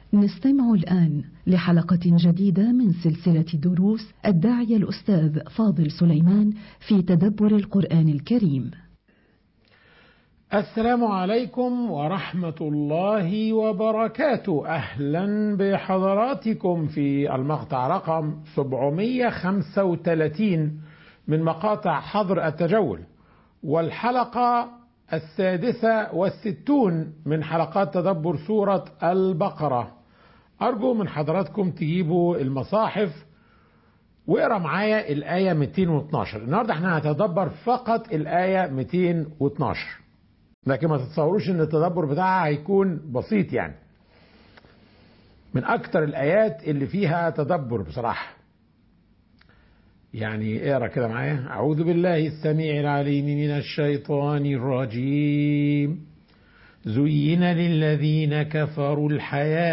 نستمع الآن لحلقة جديدة من سلسلة دروس الداعية الأستاذ فاضل سليمان في تدبر القرآن الكريم. السلام عليكم ورحمة الله وبركاته أهلا بحضراتكم في المقطع رقم 735 من مقاطع حظر التجول والحلقة السادسة والستون من حلقات تدبر سورة البقرة أرجو من حضراتكم تجيبوا المصاحف واقرا معايا الآية 212 النهاردة احنا هنتدبر فقط الآية 212 لكن ما تتصوروش ان التدبر بتاعها هيكون بسيط يعني من اكتر الايات اللي فيها تدبر بصراحه يعني اقرا كده معايا اعوذ بالله السميع العليم من الشيطان الرجيم زين للذين كفروا الحياه